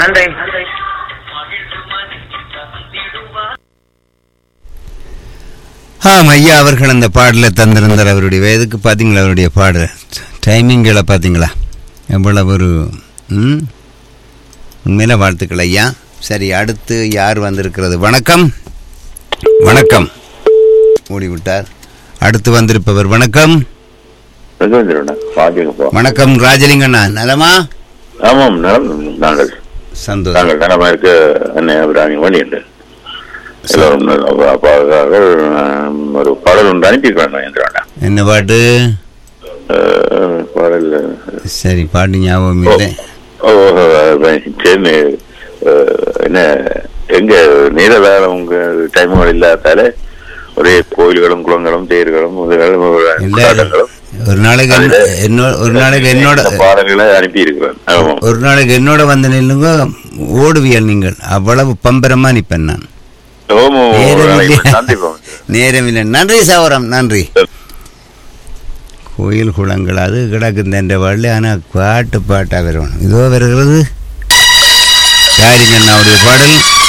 நன்றி ஆம் ஐயா அவர்கள் அந்த பாடலை தந்திருந்தார் அவருடைய வயதுக்கு பார்த்தீங்களா அவருடைய பாடல் டைமிங்களை பார்த்தீங்களா எவ்வளவு ஒரு ம் உண்மையில வாழ்த்துக்கள் ஐயா சரி அடுத்து யார் வந்திருக்கிறது வணக்கம் வணக்கம் ஓடிவிட்டார் அடுத்து வந்திருப்பவர் வணக்கம் ரகுவேந்திரண்ணா பாஜகப்பா வணக்கம் ராஜலிங்கண்ணா நலமா ஆமாம் நலம் நாங்கள் சந்தோஷம் நாங்கள் நலமா இருக்க அன்னை அபிராமி வழியுண்டு எல்லோரும் அப்பாவுக்காக ஆம், ஒரு பாடல் ஒன்று அனுப்பியிருக்கிறேன் ரகுவேந்திரண்ணா என்ன பாட்டு அஹ், பாடல் சரி பாட்டு ஞாபகம் இல்லை ஓ சரி அஹ், என்ன எங்க நீல வேலை உங்க டைமுகள் இல்லாதால ஒரே கோயில்களும் குளங்களும் தேர்களும் இதுகளும் இல்ல கொண்டாட்டங்களும் ஒரு நாளைக்கு என்ன- என்னோட ஒரு நாளைக்கு என்னோட இந்த பாடல்களை அனுப்பி இருக்கிறேன் ஆமாம் ஒரு நாளைக்கு என்னோட வந்து நில்லுங்க ஓடுவியல் நீங்கள் அவ்வளவு பம்பரமா நிப்பேன் நான் ஓமோ நேரம் இல்லை. சந்திப்போம் நேரம் இல்லை நன்றி சௌரம் நன்றி கோயில் குளங்கள் அது கிடக்குது என்ற வாழ்ல ஆனால் பாட்டு பாட்டாக வரணும் இதோ வருகிறது யாரிங்க அண்ணாவுடைய பாடல்